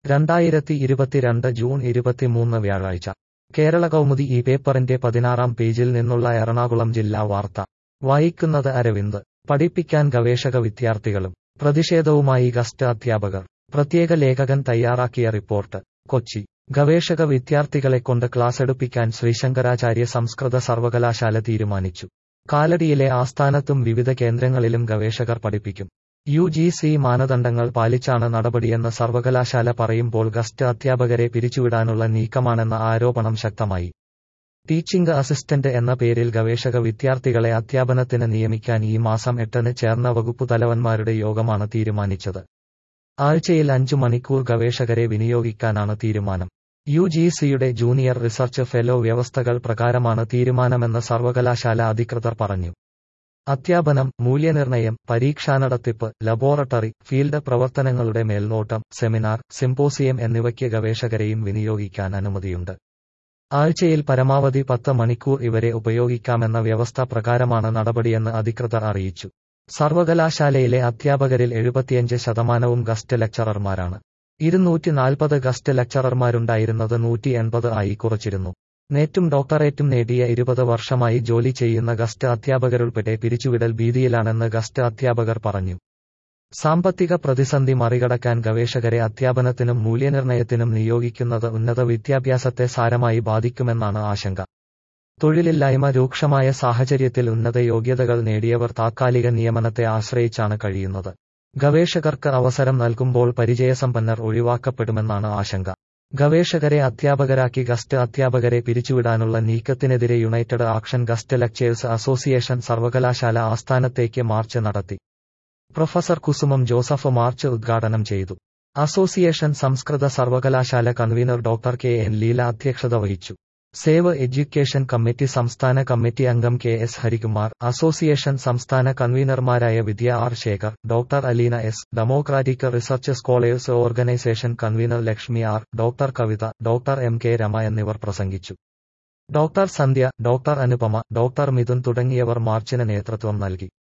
രണ്ടായിരത്തി ഇരുപത്തിരണ്ട് ജൂൺ ഇരുപത്തിമൂന്ന് വ്യാഴാഴ്ച കേരള കൗമുദി ഈ പേപ്പറിന്റെ പതിനാറാം പേജിൽ നിന്നുള്ള എറണാകുളം ജില്ലാ വാർത്ത വായിക്കുന്നത് അരവിന്ദ് പഠിപ്പിക്കാൻ ഗവേഷക വിദ്യാർത്ഥികളും പ്രതിഷേധവുമായി ഗസ്റ്റ് അധ്യാപകർ പ്രത്യേക ലേഖകൻ തയ്യാറാക്കിയ റിപ്പോർട്ട് കൊച്ചി ഗവേഷക വിദ്യാർത്ഥികളെക്കൊണ്ട് ക്ലാസ്സെടുപ്പിക്കാൻ ശ്രീശങ്കരാചാര്യ സംസ്കൃത സർവകലാശാല തീരുമാനിച്ചു കാലടിയിലെ ആസ്ഥാനത്തും വിവിധ കേന്ദ്രങ്ങളിലും ഗവേഷകർ പഠിപ്പിക്കും യു ജി സി മാനദണ്ഡങ്ങൾ പാലിച്ചാണ് നടപടിയെന്ന് സർവകലാശാല പറയുമ്പോൾ ഗസ്റ്റ് അധ്യാപകരെ പിരിച്ചുവിടാനുള്ള നീക്കമാണെന്ന ആരോപണം ശക്തമായി ടീച്ചിംഗ് അസിസ്റ്റന്റ് എന്ന പേരിൽ ഗവേഷക വിദ്യാർത്ഥികളെ അധ്യാപനത്തിന് നിയമിക്കാൻ ഈ മാസം എട്ടിന് ചേർന്ന വകുപ്പു തലവന്മാരുടെ യോഗമാണ് തീരുമാനിച്ചത് ആഴ്ചയിൽ അഞ്ചു മണിക്കൂർ ഗവേഷകരെ വിനിയോഗിക്കാനാണ് തീരുമാനം യു ജി സിയുടെ ജൂനിയർ റിസർച്ച് ഫെലോ വ്യവസ്ഥകൾ പ്രകാരമാണ് തീരുമാനമെന്ന് സർവകലാശാല അധികൃതർ പറഞ്ഞു അധ്യാപനം മൂല്യനിർണയം പരീക്ഷാനടത്തിപ്പ് ലബോറട്ടറി ഫീൽഡ് പ്രവർത്തനങ്ങളുടെ മേൽനോട്ടം സെമിനാർ സിംപോസിയം എന്നിവയ്ക്ക് ഗവേഷകരെയും വിനിയോഗിക്കാൻ അനുമതിയുണ്ട് ആഴ്ചയിൽ പരമാവധി പത്ത് മണിക്കൂർ ഇവരെ ഉപയോഗിക്കാമെന്ന വ്യവസ്ഥ പ്രകാരമാണ് നടപടിയെന്ന് അധികൃതർ അറിയിച്ചു സർവകലാശാലയിലെ അധ്യാപകരിൽ എഴുപത്തിയഞ്ച് ശതമാനവും ഗസ്റ്റ് ലെക്ചറർമാരാണ് ഇരുന്നൂറ്റി നാൽപ്പത് ഗസ്റ്റ് ലെക്ചറർമാരുണ്ടായിരുന്നത് നൂറ്റി എൺപത് ആയി കുറച്ചിരുന്നു നെറ്റും ഡോക്ടറേറ്റും നേടിയ ഇരുപത് വർഷമായി ജോലി ചെയ്യുന്ന ഗസ്റ്റ് അധ്യാപകരുൾപ്പെടെ പിരിച്ചുവിടൽ ഭീതിയിലാണെന്ന് ഗസ്റ്റ് അധ്യാപകർ പറഞ്ഞു സാമ്പത്തിക പ്രതിസന്ധി മറികടക്കാൻ ഗവേഷകരെ അധ്യാപനത്തിനും മൂല്യനിർണയത്തിനും നിയോഗിക്കുന്നത് ഉന്നത വിദ്യാഭ്യാസത്തെ സാരമായി ബാധിക്കുമെന്നാണ് ആശങ്ക തൊഴിലില്ലായ്മ രൂക്ഷമായ സാഹചര്യത്തിൽ ഉന്നത യോഗ്യതകൾ നേടിയവർ താത്കാലിക നിയമനത്തെ ആശ്രയിച്ചാണ് കഴിയുന്നത് ഗവേഷകർക്ക് അവസരം നൽകുമ്പോൾ പരിചയസമ്പന്നർ ഒഴിവാക്കപ്പെടുമെന്നാണ് ആശങ്ക ഗവേഷകരെ അധ്യാപകരാക്കി ഗസ്റ്റ് അധ്യാപകരെ പിരിച്ചുവിടാനുള്ള നീക്കത്തിനെതിരെ united action guest lecturers association സർവകലാശാല ആസ്ഥാനത്തേക്ക് മാർച്ച് നടത്തി പ്രൊഫസർ കുസുമം ജോസഫ് മാർച്ച് ഉദ്ഘാടനം ചെയ്തു അസോസിയേഷൻ സംസ്കൃത സർവകലാശാല convener doctor K N Leela അധ്യക്ഷത വഹിച്ചു സേവ് എഡ്യൂക്കേഷൻ കമ്മിറ്റി സംസ്ഥാന കമ്മിറ്റി അംഗം കെ എസ് ഹരികുമാർ അസോസിയേഷൻ സംസ്ഥാന കൺവീനർമാരായ Vidya R Shekhar doctor Aleena S democratic research scholars organisation convener Lakshmi R doctor Kavitha doctor M K Rama എന്നിവർ പ്രസംഗിച്ചു doctor Sandhya doctor Anupama doctor Mithun തുടങ്ങിയവർ മാർച്ചിന് നേതൃത്വം നൽകി